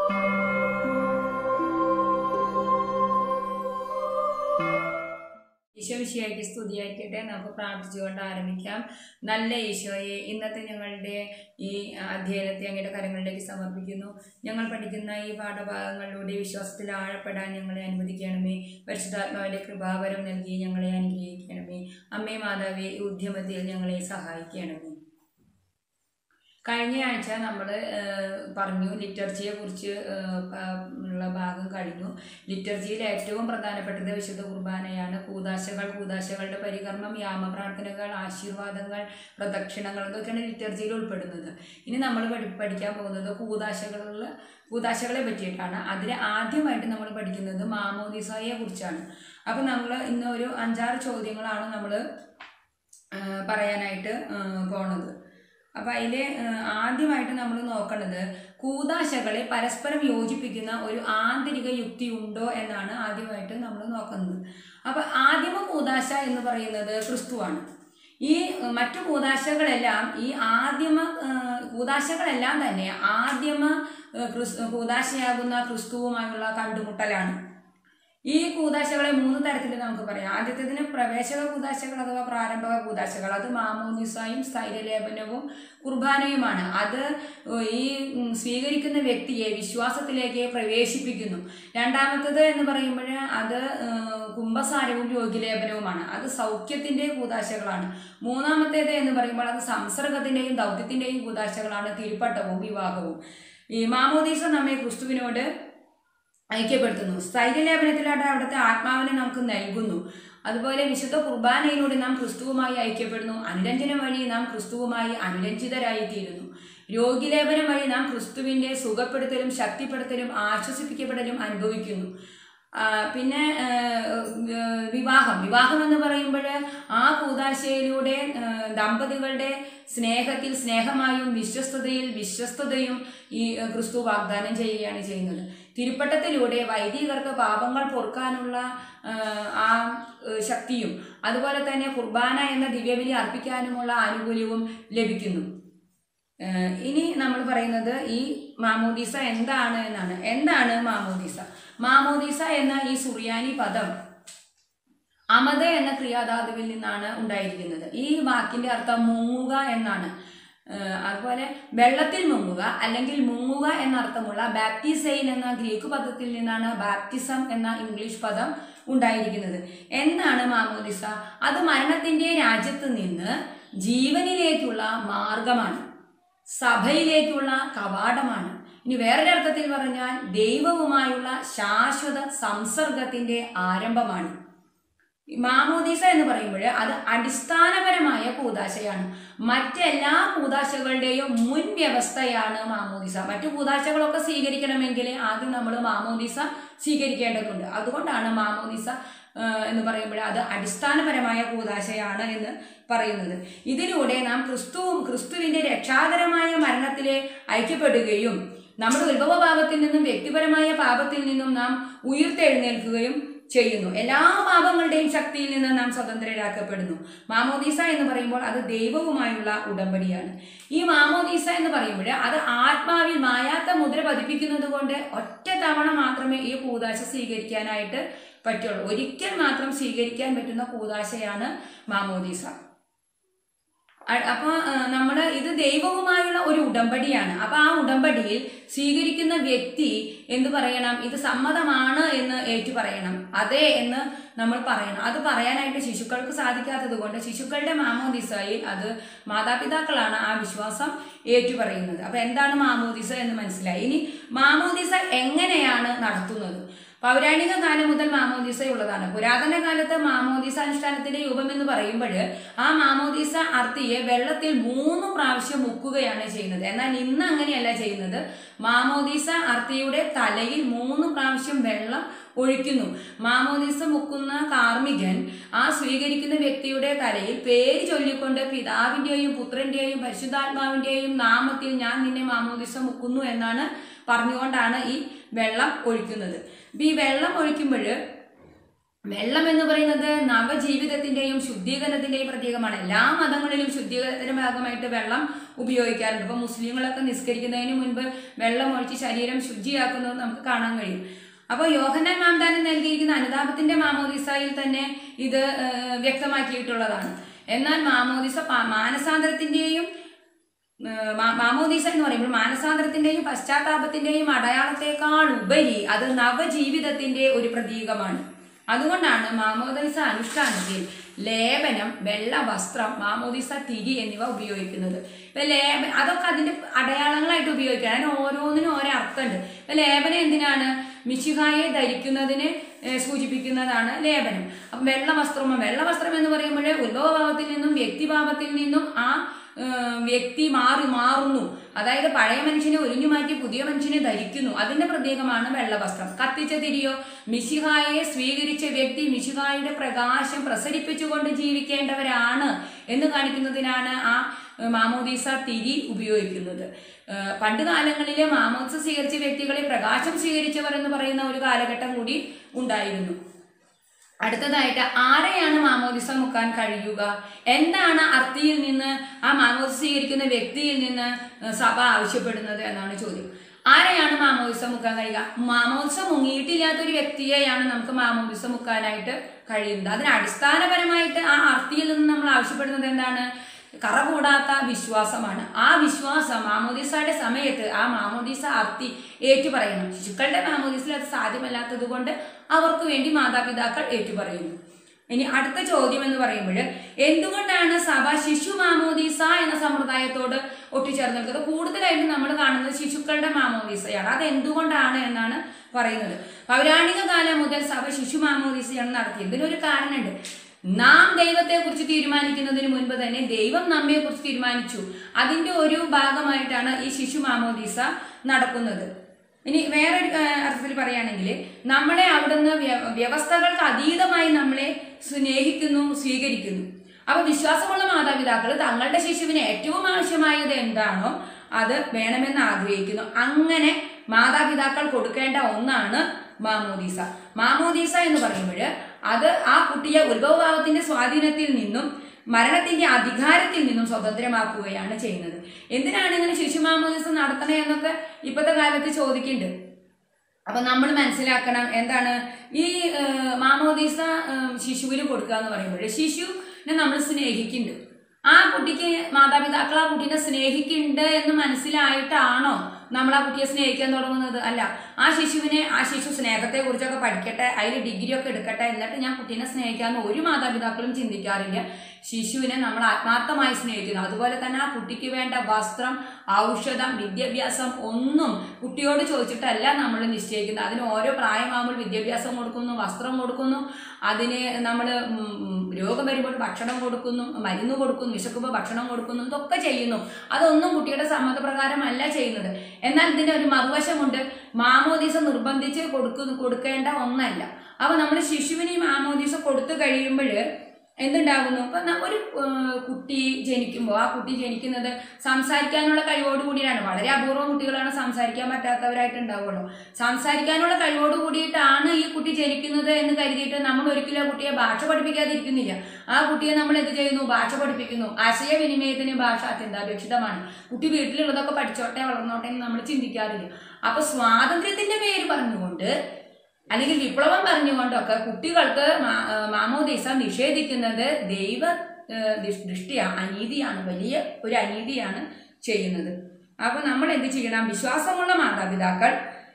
ഈശോ വിഷയമായിട്ട് സ്തുതിയായിരിക്കട്ടെ നമുക്ക് പ്രാർത്ഥിച്ചുകൊണ്ട് ആരംഭിക്കാം നല്ല ഈശോയെ ഇന്നത്തെ ഞങ്ങളുടെ ഈ അധ്യയനത്തെ അങ്ങയുടെ കരങ്ങളിലേക്ക് സമർപ്പിക്കുന്നു ഞങ്ങൾ പഠിക്കുന്ന ഈ പാഠഭാഗങ്ങളിലൂടെ വിശ്വാസത്തിൽ ആഴപ്പെടാൻ ഞങ്ങളെ അനുവദിക്കണമേ പരിശുദ്ധാത്മാവിൻ്റെ കൃപാവരം നൽകി ഞങ്ങളെ അനുഗ്രഹിക്കണമേ അമ്മേ മാതാവേ ഈ ഉദ്യമത്തിൽ ഞങ്ങളെ സഹായിക്കണമേ കഴിഞ്ഞ ആഴ്ച നമ്മൾ പറഞ്ഞു ലിറ്റർജിയെ കുറിച്ച് ഉള്ള ഭാഗം കഴിഞ്ഞു ലിറ്റർജിയിൽ ഏറ്റവും പ്രധാനപ്പെട്ടത് വിശുദ്ധ കുർബാനയാണ് കൂതാശകൾ കൂതാശകളുടെ പരികർമ്മം യാമപ്രാർത്ഥനകൾ ആശീർവാദങ്ങൾ പ്രദക്ഷിണങ്ങൾ ഇതൊക്കെയാണ് ലിറ്റർജിയിൽ ഉൾപ്പെടുന്നത് ഇനി നമ്മൾ പഠി പഠിക്കാൻ പോകുന്നത് കൂതാശകളിൽ കൂതാശകളെ പറ്റിയിട്ടാണ് അതിൽ ആദ്യമായിട്ട് നമ്മൾ പഠിക്കുന്നത് മാമോദിസായെ കുറിച്ചാണ് അപ്പം നമ്മൾ ഇന്ന് ഒരു അഞ്ചാറ് ചോദ്യങ്ങളാണ് നമ്മൾ പറയാനായിട്ട് പോണത് അപ്പം അതിൽ ആദ്യമായിട്ട് നമ്മൾ നോക്കേണ്ടത് കൂതാശകളെ പരസ്പരം യോജിപ്പിക്കുന്ന ഒരു ആന്തരിക യുക്തി ഉണ്ടോ എന്നാണ് ആദ്യമായിട്ട് നമ്മൾ നോക്കുന്നത് അപ്പം ആദിമ കൂതാശ എന്ന് പറയുന്നത് ക്രിസ്തുവാണ് ഈ മറ്റു കൂതാശകളെല്ലാം ഈ ആദ്യമ കൂതാശകളെല്ലാം തന്നെ ആദ്യമ ക്രിസ് കൂതാശയാകുന്ന ക്രിസ്തുവുമായുള്ള കണ്ടുമുട്ടലാണ് ഈ കൂതാശകളെ മൂന്ന് തരത്തിൽ നമുക്ക് പറയാം ആദ്യത്തേതിന് പ്രവേശക കൂതാശകൾ അഥവാ പ്രാരംഭക കൂതാശകൾ അത് മാമോനിസായും സ്ഥൈര്യലേപനവും കുർബാനയുമാണ് അത് ഈ സ്വീകരിക്കുന്ന വ്യക്തിയെ വിശ്വാസത്തിലേക്ക് പ്രവേശിപ്പിക്കുന്നു രണ്ടാമത്തത് എന്ന് പറയുമ്പോൾ അത് കുംഭസാരവും രോഗിലേപനവുമാണ് അത് സൗഖ്യത്തിൻ്റെ കൂതാശകളാണ് മൂന്നാമത്തേത് എന്ന് പറയുമ്പോൾ അത് സംസർഗത്തിൻ്റെയും ദൗത്യത്തിൻ്റെയും കൂതാശകളാണ് തിരുപ്പട്ടവും വിവാഹവും ഈ മാമോദീസ നമ്മെ ക്രിസ്തുവിനോട് ഐക്യപ്പെടുത്തുന്നു സ്ഥൈര്യലേപനത്തിലൂടെ അവിടുത്തെ ആത്മാവിനെ നമുക്ക് നൽകുന്നു അതുപോലെ വിശുദ്ധ കുർബാനയിലൂടെ നാം ക്രിസ്തുവുമായി ഐക്യപ്പെടുന്നു അനുരഞ്ജനം വഴി നാം ക്രിസ്തുവുമായി അനുരഞ്ജിതരായി തീരുന്നു രോഗിലേപനം വഴി നാം ക്രിസ്തുവിൻ്റെ സുഖപ്പെടുത്തലും ശക്തിപ്പെടുത്തലും ആശ്വസിപ്പിക്കപ്പെടലും അനുഭവിക്കുന്നു പിന്നെ വിവാഹം വിവാഹം എന്ന് പറയുമ്പോൾ ആ കൂതാശയിലൂടെ ദമ്പതികളുടെ സ്നേഹത്തിൽ സ്നേഹമായും വിശ്വസ്തതയിൽ വിശ്വസ്തതയും ഈ ക്രിസ്തു വാഗ്ദാനം ചെയ്യുകയാണ് ചെയ്യുന്നത് തിരുപ്പട്ടത്തിലൂടെ വൈദികർക്ക് പാപങ്ങൾ പൊറുക്കാനുള്ള ആ ശക്തിയും അതുപോലെ തന്നെ കുർബാന എന്ന ദിവ്യബലി അർപ്പിക്കാനുമുള്ള ആനുകൂല്യവും ലഭിക്കുന്നു ഇനി നമ്മൾ പറയുന്നത് ഈ മാമോദീസ എന്താണ് എന്നാണ് എന്താണ് മാമോദീസ മാമോദീസ എന്ന ഈ സുറിയാനി പദം അമത എന്ന ക്രിയാധാതുവിൽ നിന്നാണ് ഉണ്ടായിരിക്കുന്നത് ഈ വാക്കിന്റെ അർത്ഥം മുങ്ങുക എന്നാണ് അതുപോലെ വെള്ളത്തിൽ മുങ്ങുക അല്ലെങ്കിൽ മുങ്ങുക എന്നർത്ഥമുള്ള ബാപ്റ്റിസൈൻ എന്ന ഗ്രീക്ക് പദത്തിൽ നിന്നാണ് ബാപ്റ്റിസം എന്ന ഇംഗ്ലീഷ് പദം ഉണ്ടായിരിക്കുന്നത് എന്നാണ് മാമോദിസ അത് മരണത്തിന്റെ രാജ്യത്ത് നിന്ന് ജീവനിലേക്കുള്ള മാർഗമാണ് സഭയിലേക്കുള്ള കവാടമാണ് ഇനി വേറൊരർത്ഥത്തിൽ പറഞ്ഞാൽ ദൈവവുമായുള്ള ശാശ്വത സംസർഗത്തിന്റെ ആരംഭമാണ് മാമോദീസ എന്ന് പറയുമ്പോൾ അത് അടിസ്ഥാനപരമായ കൂതാശയാണ് മറ്റെല്ലാ കൂതാശകളുടെയും മുൻ വ്യവസ്ഥയാണ് മാമോദീസ മറ്റു കൂതാശകളൊക്കെ സ്വീകരിക്കണമെങ്കിൽ ആദ്യം നമ്മൾ മാമോദീസ സ്വീകരിക്കേണ്ടതുണ്ട് അതുകൊണ്ടാണ് മാമോദീസ എന്ന് പറയുമ്പോൾ അത് അടിസ്ഥാനപരമായ കൂതാശയാണ് എന്ന് പറയുന്നത് ഇതിലൂടെ നാം ക്രിസ്തുവും ക്രിസ്തുവിന്റെ രക്ഷാകരമായ മരണത്തിലെ ഐക്യപ്പെടുകയും നമ്മുടെ ഉത്ഭവഭാവത്തിൽ നിന്നും വ്യക്തിപരമായ പാപത്തിൽ നിന്നും നാം ഉയർത്തെഴുന്നേൽക്കുകയും ചെയ്യുന്നു എല്ലാ പാപങ്ങളുടെയും ശക്തിയിൽ നിന്ന് നാം സ്വതന്ത്രരാക്കപ്പെടുന്നു മാമോദീസ എന്ന് പറയുമ്പോൾ അത് ദൈവവുമായുള്ള ഉടമ്പടിയാണ് ഈ മാമോദീസ എന്ന് പറയുമ്പോൾ അത് ആത്മാവിൽ മായാത്ത മുദ്ര പതിപ്പിക്കുന്നത് കൊണ്ട് ഒറ്റ തവണ മാത്രമേ ഈ കൂതാശ സ്വീകരിക്കാനായിട്ട് പറ്റുള്ളൂ ഒരിക്കൽ മാത്രം സ്വീകരിക്കാൻ പറ്റുന്ന കൂതാശയാണ് മാമോദീസ അപ്പോൾ നമ്മൾ ഇത് ദൈവവുമായുള്ള ഒരു ഉടമ്പടിയാണ് അപ്പോൾ ആ ഉടമ്പടിയിൽ സ്വീകരിക്കുന്ന വ്യക്തി എന്ത് പറയണം ഇത് സമ്മതമാണ് എന്ന് ഏറ്റു പറയണം അതെ എന്ന് നമ്മൾ പറയണം അത് പറയാനായിട്ട് ശിശുക്കൾക്ക് സാധിക്കാത്തത് കൊണ്ട് ശിശുക്കളുടെ മാമോദിസയിൽ അത് മാതാപിതാക്കളാണ് ആ വിശ്വാസം ഏറ്റുപറയുന്നത് അപ്പോൾ എന്താണ് മാമോദിസ എന്ന് മനസ്സിലായി ഇനി മാമോദിസ എങ്ങനെയാണ് നടത്തുന്നത് പൗരാണിക കാലം മുതൽ മാമോദീസ ഉള്ളതാണ് പുരാതന കാലത്ത് മാമോദീസ അനുഷ്ഠാനത്തിന്റെ രൂപം എന്ന് പറയുമ്പോൾ ആ മാമോദീസ അർത്തിയെ വെള്ളത്തിൽ മൂന്ന് പ്രാവശ്യം മുക്കുകയാണ് ചെയ്യുന്നത് എന്നാൽ ഇന്ന് അങ്ങനെയല്ല ചെയ്യുന്നത് മാമോദീസ അർത്തിയുടെ തലയിൽ മൂന്ന് പ്രാവശ്യം വെള്ളം ഒഴിക്കുന്നു മാമോദീസ മുക്കുന്ന കാർമികൻ ആ സ്വീകരിക്കുന്ന വ്യക്തിയുടെ തലയിൽ പേര് ചൊല്ലിക്കൊണ്ട് പിതാവിന്റെയും പുത്രന്റെയും പരിശുദ്ധാത്മാവിന്റെയും നാമത്തിൽ ഞാൻ നിന്നെ മാമോദീസ മുക്കുന്നു എന്നാണ് പറഞ്ഞുകൊണ്ടാണ് ഈ വെള്ളം ഒഴിക്കുന്നത് ഈ വെള്ളം ഒഴിക്കുമ്പോൾ വെള്ളം എന്ന് പറയുന്നത് നവജീവിതത്തിന്റെയും ശുദ്ധീകരണത്തിന്റെയും പ്രതീകമാണ് എല്ലാ മതങ്ങളിലും ശുദ്ധീകരണത്തിന്റെ ഭാഗമായിട്ട് വെള്ളം ഉപയോഗിക്കാറുണ്ട് ഇപ്പൊ മുസ്ലിങ്ങളൊക്കെ നിസ്കരിക്കുന്നതിന് മുൻപ് വെള്ളം ഒഴിച്ച് ശരീരം ശുചിയാക്കുന്നത് നമുക്ക് കാണാൻ കഴിയും അപ്പോൾ യോഹന്നാൻ മാംദാനം നൽകിയിരിക്കുന്ന അനുതാപത്തിന്റെ മാമോദിസയിൽ തന്നെ ഇത് ഏഹ്, വ്യക്തമാക്കിയിട്ടുള്ളതാണ് എന്നാൽ മാമോദിസ പ- മാനസാന്തരത്തിന്റെയും ഏഹ് മാ- മാമോദീസ എന്ന് പറയുമ്പോൾ മാനസാന്തരത്തിന്റെയും പശ്ചാത്താപത്തിന്റെയും അടയാളത്തെക്കാൾ ഉപരി അത് നവജീവിതത്തിന്റെ ഒരു പ്രതീകമാണ് അതുകൊണ്ടാണ് മാമോദീസ അനുഷ്ഠാനത്തിൽ ലേപനം വെള്ള വസ്ത്രം മാമോദീസ തിരി എന്നിവ ഉപയോഗിക്കുന്നത് ഇപ്പൊ ലേപ അതൊക്കെ അതിന്റെ അടയാളങ്ങളായിട്ട് ഉപയോഗിക്കണം അതിന് ഓരോന്നിനും ഓരോ അർത്ഥമുണ്ട് ഇപ്പൊ ലേപനം എന്തിനാണ് മിശിഹായെ ധരിക്കുന്നതിന് ഏഹ് സൂചിപ്പിക്കുന്നതാണ് ലേപനം അപ്പം വെള്ള വസ്ത്രം വെള്ള വസ്ത്രം എന്ന് പറയുമ്പോൾ ഉത്ഭവഭാവത്തിൽ നിന്നും വ്യക്തിഭാവത്തിൽ നിന്നും ആ ഏഹ് വ്യക്തി മാറി മാറുന്നു അതായത് പഴയ മനുഷ്യനെ ഒഴിഞ്ഞു മാറ്റി പുതിയ മനുഷ്യനെ ധരിക്കുന്നു അതിന്റെ പ്രതീകമാണ് വെള്ളവസ്ത്രം കത്തിച്ച തിരിയോ മിശിഹായെ സ്വീകരിച്ച വ്യക്തി മിശിഹായുടെ പ്രകാശം പ്രസരിപ്പിച്ചുകൊണ്ട് ജീവിക്കേണ്ടവരാണ് എന്ന് കാണിക്കുന്നതിനാണ് ആ ഏഹ് മാമോദീസ തിരി ഉപയോഗിക്കുന്നത് ഏഹ് പണ്ട് കാലങ്ങളിൽ മാമോദീസ സ്വീകരിച്ച വ്യക്തികളെ പ്രകാശം സ്വീകരിച്ചവർ എന്ന് പറയുന്ന ഒരു കാലഘട്ടം കൂടി ഉണ്ടായിരുന്നു അടുത്തതായിട്ട് ആരെയാണ് മാമോദിസ മുക്കാൻ കഴിയുക എന്താണ് അർത്ഥിയിൽ നിന്ന് ആ മാമോദിസ സ്വീകരിക്കുന്ന വ്യക്തിയിൽ നിന്ന് സഭ ആവശ്യപ്പെടുന്നത് എന്നാണ് ചോദ്യം ആരെയാണ് മാമോദിസ മുക്കാൻ കഴിയുക മാമോദിസ മുങ്ങിയിട്ടില്ലാത്ത ഒരു വ്യക്തിയെയാണ് നമുക്ക് മാമോദിസ മുക്കാനായിട്ട് കഴിയുന്നത് അതിന് അടിസ്ഥാനപരമായിട്ട് ആ അർത്ഥിയിൽ നിന്ന് നമ്മൾ ആവശ്യപ്പെടുന്നത് എന്താണ് കറ കൂടാത്ത വിശ്വാസമാണ് ആ വിശ്വാസം മാമോദിസയുടെ സമയത്ത് ആ മാമോദിസ അർത്ഥി ഏറ്റുപറയണം ശിശുക്കളുടെ മാമോദിസയിൽ അത് സാധ്യമല്ലാത്തത് കൊണ്ട് അവർക്ക് വേണ്ടി മാതാപിതാക്കൾ ഏറ്റുപറയുന്നു ഇനി അടുത്ത ചോദ്യം എന്ന് പറയുമ്പോൾ എന്തുകൊണ്ടാണ് സഭ ശിശു മാമോദീസ എന്ന സമ്പ്രദായത്തോട് ഒട്ടിച്ചേർന്ന് നിൽക്കുന്നത് കൂടുതലായിട്ടും നമ്മൾ കാണുന്നത് ശിശുക്കളുടെ മാമോദീസയാണ് അത് എന്തുകൊണ്ടാണ് എന്നാണ് പറയുന്നത് പൗരാണിക കാലം മുതൽ സഭ ശിശു മാമോദീസയാണ് നടത്തിയത് ഇതിനൊരു കാരണമുണ്ട് നാം ദൈവത്തെ കുറിച്ച് തീരുമാനിക്കുന്നതിന് മുൻപ് തന്നെ ദൈവം നമ്മെ കുറിച്ച് തീരുമാനിച്ചു അതിന്റെ ഒരു ഭാഗമായിട്ടാണ് ഈ ശിശു മാമോദീസ നടക്കുന്നത് ഇനി വേറൊരു ആ, അർത്ഥത്തിൽ പറയുകയാണെങ്കിൽ നമ്മളെ അവിടുന്ന് വ്യ- വ്യവസ്ഥകൾക്ക് അതീതമായി നമ്മളെ സ്നേഹിക്കുന്നു സ്വീകരിക്കുന്നു അപ്പൊ വിശ്വാസമുള്ള മാതാപിതാക്കൾ തങ്ങളുടെ ശിശുവിന് ഏറ്റവും ആവശ്യമായത് എന്താണോ അത് വേണമെന്ന് ആഗ്രഹിക്കുന്നു അങ്ങനെ മാതാപിതാക്കൾ കൊടുക്കേണ്ട ഒന്നാണ് മാമോദീസ മാമോദീസ എന്ന് പറയുമ്പോൾ അത് ആ കുട്ടിയെ ഉത്ഭവഭാവത്തിന്റെ സ്വാധീനത്തിൽ നിന്നും മരണത്തിന്റെ അധികാരത്തിൽ നിന്നും സ്വതന്ത്രമാക്കുകയാണ് ചെയ്യുന്നത് എന്തിനാണ് ഇങ്ങനെ ശിശുമാമോദിസം നടത്തണേ എന്നൊക്കെ ഇപ്പോഴത്തെ കാലത്ത് ചോദിക്കുന്നുണ്ട് അപ്പൊ നമ്മൾ മനസ്സിലാക്കണം എന്താണ് ഈ ഏഹ്, മാമോദീസ ഏഹ്, ശിശുവിന് കൊടുക്കുക എന്ന് പറയുമ്പോൾ ശിശുവിനെ നമ്മൾ സ്നേഹിക്കുന്നുണ്ട് ആ കുട്ടിക്ക് മാതാപിതാക്കൾ ആ കുട്ടീനെ സ്നേഹിക്കുന്നുണ്ട് എന്ന് മനസ്സിലായിട്ടാണോ നമ്മൾ ആ കുട്ടിയെ സ്നേഹിക്കാൻ തുടങ്ങുന്നത് അല്ല ആ ശിശുവിനെ ആ ശിശു സ്നേഹത്തെ കുറിച്ചൊക്കെ പഠിക്കട്ടെ അതിൽ ഡിഗ്രി ഒക്കെ എടുക്കട്ടെ എന്നിട്ട് ഞാൻ കുട്ടീനെ സ്നേഹിക്കാമെന്ന് ഒരു മാതാപിതാക്കളും ചിന്തിക്കാറില്ല ശിശുവിനെ നമ്മൾ ആത്മാർത്ഥമായി സ്നേഹിക്കുന്നു അതുപോലെ തന്നെ ആ കുട്ടിക്ക് വേണ്ട വസ്ത്രം ഔഷധം വിദ്യാഭ്യാസം ഒന്നും കുട്ടിയോട് ചോദിച്ചിട്ടല്ല നമ്മൾ നിശ്ചയിക്കുന്നത് അതിന് ഓരോ പ്രായമാകുമ്പോൾ വിദ്യാഭ്യാസം കൊടുക്കുന്നു വസ്ത്രം കൊടുക്കുന്നു അതിന് നമ്മൾ രോഗം വരുമ്പോൾ ഭക്ഷണം കൊടുക്കുന്നു മരുന്ന് കൊടുക്കുന്നു വിശക്കുമ്പോൾ ഭക്ഷണം കൊടുക്കുന്നു ഇതൊക്കെ ചെയ്യുന്നു അതൊന്നും കുട്ടിയുടെ സമ്മതപ്രകാരമല്ല ചെയ്യുന്നത് എന്നാൽ ഇതിന് ഒരു മറുവശമുണ്ട് മാമോദീസ നിർബന്ധിച്ച് കൊടുക്കുന്നു കൊടുക്കേണ്ട ഒന്നല്ല അപ്പൊ നമ്മൾ ശിശുവിന് ഈ മാമോദീസ കൊടുത്തു കഴിയുമ്പോൾ എന്തുണ്ടാകുന്നു ഇപ്പൊ ന- ഒരു ഏഹ്, കുട്ടി ജനിക്കുമ്പോൾ ആ കുട്ടി ജനിക്കുന്നത് സംസാരിക്കാനുള്ള കഴിവോട് കൂടിയാണ് വളരെ അപൂർവം കുട്ടികളാണ് സംസാരിക്കാൻ പറ്റാത്തവരായിട്ട് ഉണ്ടാവുള്ളൂ സംസാരിക്കാനുള്ള കഴിവോട് കൂടിയിട്ടാണ് ഈ കുട്ടി ജനിക്കുന്നത് എന്ന് കരുതിയിട്ട് നമ്മൾ ഒരിക്കലും ആ കുട്ടിയെ ഭാഷ പഠിപ്പിക്കാതിരിക്കുന്നില്ല ആ കുട്ടിയെ നമ്മൾ എന്ത് ചെയ്യുന്നു ഭാഷ പഠിപ്പിക്കുന്നു ആശയവിനിമയത്തിന് ഭാഷ അത്യന്താപേക്ഷിതമാണ് കുട്ടി വീട്ടിലുള്ളതൊക്കെ പഠിച്ചോട്ടെ വളർന്നോട്ടെ എന്ന് നമ്മൾ ചിന്തിക്കാറില്ല അപ്പൊ സ്വാതന്ത്ര്യത്തിന്റെ പേര് പറഞ്ഞുകൊണ്ട് അല്ലെങ്കിൽ വിപ്ലവം പറഞ്ഞുകൊണ്ടൊക്കെ കുട്ടികൾക്ക് മാ- ആ, മാമോദീസ നിഷേധിക്കുന്നത് ദൈവ ആ, ദൃ- ദൃഷ്ടിയ അനീതിയാണ് വലിയ ഒരു അനീതിയാണ് ചെയ്യുന്നത് അപ്പൊ നമ്മൾ എന്ത് ചെയ്യണം വിശ്വാസമുള്ള മാതാപിതാക്കൾ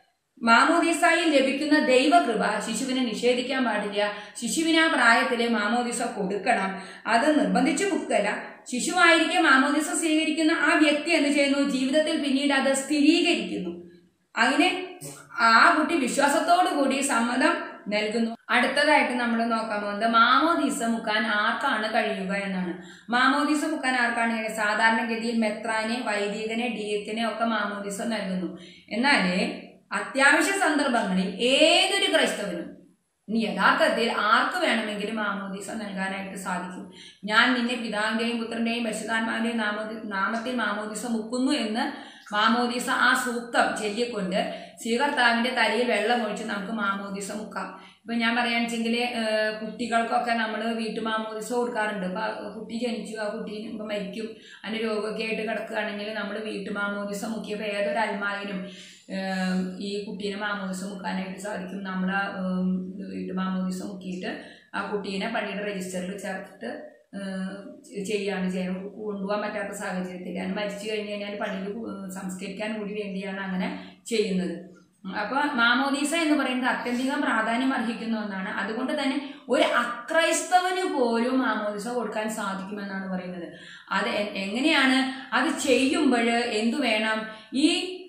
മാമോദീസായിൽ ലഭിക്കുന്ന ദൈവകൃപ ശിശുവിനെ നിഷേധിക്കാൻ പാടില്ല ശിശുവിന് ആ പ്രായത്തില് മാമോദീസ കൊടുക്കണം അത് നിർബന്ധിച്ചു മുക്കല്ല ശിശുവായിരിക്കെ മാമോദീസ സ്വീകരിക്കുന്ന ആ വ്യക്തി എന്ത് ചെയ്യുന്നു ജീവിതത്തിൽ പിന്നീട് അത് സ്ഥിരീകരിക്കുന്നു അങ്ങനെ ആ കുട്ടി വിശ്വാസത്തോടു കൂടി സമ്മതം നൽകുന്നു അടുത്തതായിട്ട് നമ്മൾ നോക്കാൻ പോകുന്നത് മാമോദീസ മുക്കാൻ ആർക്കാണ് കഴിയുക എന്നാണ് മാമോദീസ മുക്കാൻ ആർക്കാണ് കഴിയുക? സാധാരണഗതിയിൽ മെത്രാനെ വൈദികനെ ഡീയത്തിനെ ഒക്കെ മാമോദീസ നൽകുന്നു എന്നാല് അത്യാവശ്യ സന്ദർഭങ്ങളിൽ ഏതൊരു ക്രൈസ്തവനും ഇനി യഥാർത്ഥത്തിൽ ആർക്ക് വേണമെങ്കിലും മാമോദീസ നൽകാനായിട്ട് സാധിക്കും ഞാൻ നിന്നെ പിതാവിന്റെയും പുത്രന്റെയും പരിശുദ്ധാത്മാവിന്റെയും നാമത്തിൽ നാമത്തിൽ മാമോദീസ മുക്കുന്നു എന്ന് മാമോദീസ ആ സൂക്തം ചൊല്ലിക്കൊണ്ട് സ്വീകർത്താവിൻ്റെ തലയിൽ വെള്ളമൊഴിച്ച് നമുക്ക് മാമോദീസ മുക്കാം ഇപ്പം ഞാൻ പറയുകയാണെന്നുവെച്ചെങ്കിൽ കുട്ടികൾക്കൊക്കെ നമ്മൾ വീട്ടു മാമോദീസ കൊടുക്കാറുണ്ട് ഇപ്പം കുട്ടി ജനിച്ചു ആ കുട്ടി ഇപ്പം മരിക്കും അതിന് രോഗമൊക്കെ ആയിട്ട് കിടക്കുകയാണെങ്കിൽ നമ്മൾ വീട്ടു മാമോദീസ മുക്കിയപ്പോൾ ഏതൊരു അൽമാരിനും ഏഹ് ഈ കുട്ടീനെ മാമോദിസം മുക്കാനായിട്ട് സാധിക്കും നമ്മൾ ആ ഉം, വീട്ടു മാമോദിസം മുക്കിയിട്ട് ആ കുട്ടീനെ പള്ളിയുടെ രജിസ്റ്ററിൽ ചേർത്തിട്ട് ഏഹ്, ചെയ്യാണ് ചെയ്യാൻ കൊണ്ടുപോകാൻ പറ്റാത്ത സാഹചര്യത്തിൽ ഞാൻ മരിച്ചു കഴിഞ്ഞ് കഴിഞ്ഞാൽ പള്ളിയിൽ കു- സംസ്കരിക്കാൻ കൂടി വേണ്ടിയാണ് അങ്ങനെ ചെയ്യുന്നത് അപ്പോൾ മാമോദീസ എന്ന് പറയുന്നത് അത്യന്തികം പ്രാധാന്യം അർഹിക്കുന്ന ഒന്നാണ് അതുകൊണ്ട് തന്നെ ഒരു അക്രൈസ്തവന് പോലും മാമോദിസ കൊടുക്കാൻ സാധിക്കുമെന്നാണ് പറയുന്നത് അത് എ- എങ്ങനെയാണ് അത് ചെയ്യുമ്പോൾ എന്തു വേണം ഈ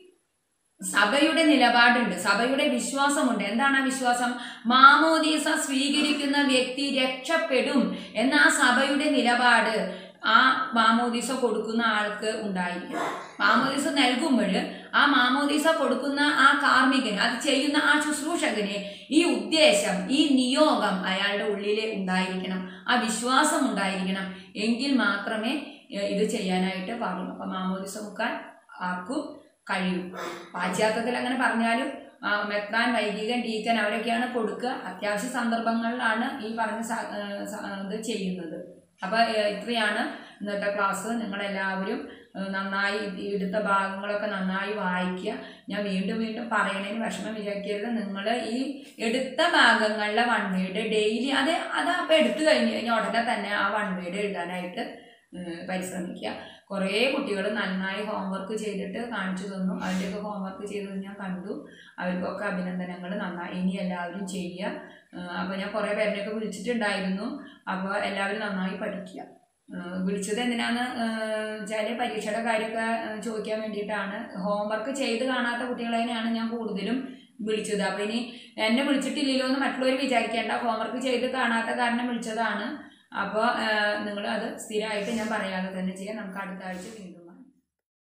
സഭയുടെ നിലപാടുണ്ട് സഭയുടെ വിശ്വാസമുണ്ട് എന്താണ് ആ വിശ്വാസം മാമോദീസ സ്വീകരിക്കുന്ന വ്യക്തി രക്ഷപ്പെടും എന്ന ആ സഭയുടെ നിലപാട് ആ മാമോദീസ കൊടുക്കുന്ന ആൾക്ക് ഉണ്ടായിരിക്കണം മാമോദീസ നൽകുമ്പോൾ ആ മാമോദീസ കൊടുക്കുന്ന ആ കാർമ്മികൻ അത് ചെയ്യുന്ന ആ ശുശ്രൂഷകന് ഈ ഉദ്ദേശം ഈ നിയോഗം അയാളുടെ ഉള്ളിൽ ഉണ്ടായിരിക്കണം ആ വിശ്വാസം ഉണ്ടായിരിക്കണം എങ്കിൽ മാത്രമേ ഏഹ്, ഇത് ചെയ്യാനായിട്ട് പാടുള്ളൂ അപ്പം മാമോദീസ മുക്കാൻ ആർക്കും കഴിയും പാശ്ചാത്യത്തിൽ അങ്ങനെ പറഞ്ഞാലും ആ, മെത്രാൻ വൈദികൻ ഡീക്കൻ അവരൊക്കെയാണ് കൊടുക്കുക അത്യാവശ്യ സന്ദർഭങ്ങളിലാണ് ഈ പറഞ്ഞ സ- ഏ, സ- ഇത് ചെയ്യുന്നത് അപ്പോൾ ഇത്രയാണ് ഇന്നത്തെ ക്ലാസ് നിങ്ങളെല്ലാവരും ഏ, നന്നായി ഇത് എടുത്ത ഭാഗങ്ങളൊക്കെ നന്നായി വായിക്കുക ഞാൻ വീണ്ടും വീണ്ടും പറയണതിന് വിഷമം വിചാരിക്കരുത് നിങ്ങൾ ഈ എടുത്ത ഭാഗങ്ങളിലെ വൺ വേഡ് ഡെയിലി അത് അത് അപ്പോൾ എടുത്തു കഴിഞ്ഞ് കഴിഞ്ഞാൽ ഉടനെ തന്നെ ആ വൺ വേഡ് എഴുതാനായിട്ട് ഏ, പരിശ്രമിക്കുക കുറേ കുട്ടികൾ നന്നായി ഹോംവർക്ക് ചെയ്തിട്ട് കാണിച്ചു തന്നു അതിൻ്റെയൊക്കെ ഹോംവർക്ക് ചെയ്തത് ഞാൻ കണ്ടു അവർക്കൊക്കെ അഭിനന്ദനങ്ങൾ നന്നായി ഇനി എല്ലാവരും ചെയ്യുക അപ്പോൾ ഞാൻ കുറേ പേരിനെയൊക്കെ വിളിച്ചിട്ടുണ്ടായിരുന്നു അപ്പോൾ എല്ലാവരും നന്നായി പഠിക്കുക ഏഹ് വിളിച്ചത് എന്തിനാന്ന് വെച്ചാൽ പരീക്ഷയുടെ കാര്യമൊക്കെ ഏഹ് ചോദിക്കാൻ വേണ്ടിയിട്ടാണ് ഹോംവർക്ക് ചെയ്ത് കാണാത്ത കുട്ടികളെയാണ് ഞാൻ കൂടുതലും വിളിച്ചത് അപ്പോൾ ഇനി എന്നെ വിളിച്ചിട്ടില്ലല്ലോ എന്ന് മറ്റുള്ളവർ വിചാരിക്കേണ്ട ഹോംവർക്ക് ചെയ്ത് കാണാത്ത കാരണം വിളിച്ചതാണ് അപ്പോൾ നിങ്ങൾ അത് സ്ഥിരമായിട്ട് ഞാൻ പറയാതെ തന്നെ ചെയ്യാം നമുക്ക് അടുത്ത ആഴ്ച വീണ്ടും കാണാം.